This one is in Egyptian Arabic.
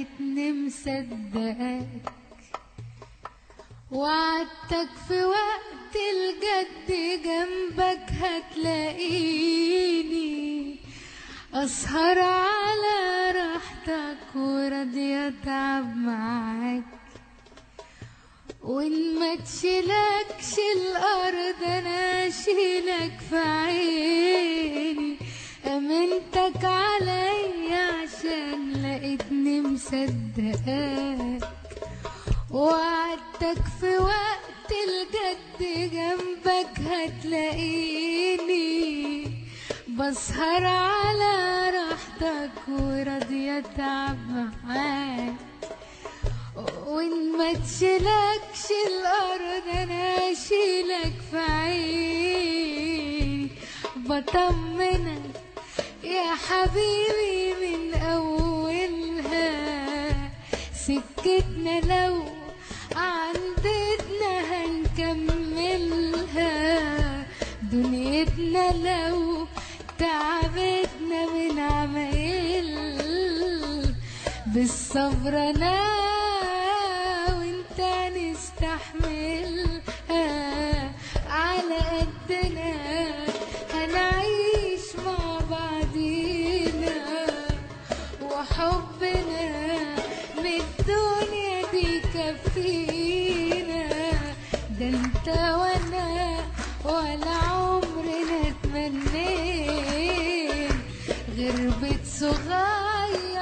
لقيتني مصدقك وعدتك في وقت الجد جنبك هتلاقيني أسهر على راحتك وراضية أتعب معاك وإن ما تشيلكش الأرض أنا أشيلك في عيني أمنتك عليا عشان لقيتني مصدقاك وعدتك في وقت الجد جنبك هتلاقيني بسهر على راحتك وراضية أتعب معاك وإن ما تشيلكش الأرض أنا أشيلك في عيني بطمنك يا حبيبي من أولها سكتنا لو عندنا هنكملها دنيتنا لو تعبتنا من عمايل بالصبر انا وانت نستحملها على قدنا هنعيش مع بعضينا وحبنا من الدنيا دي كفينا ده انت وانا ولا عمرنا اتمنينا غير بيت صغير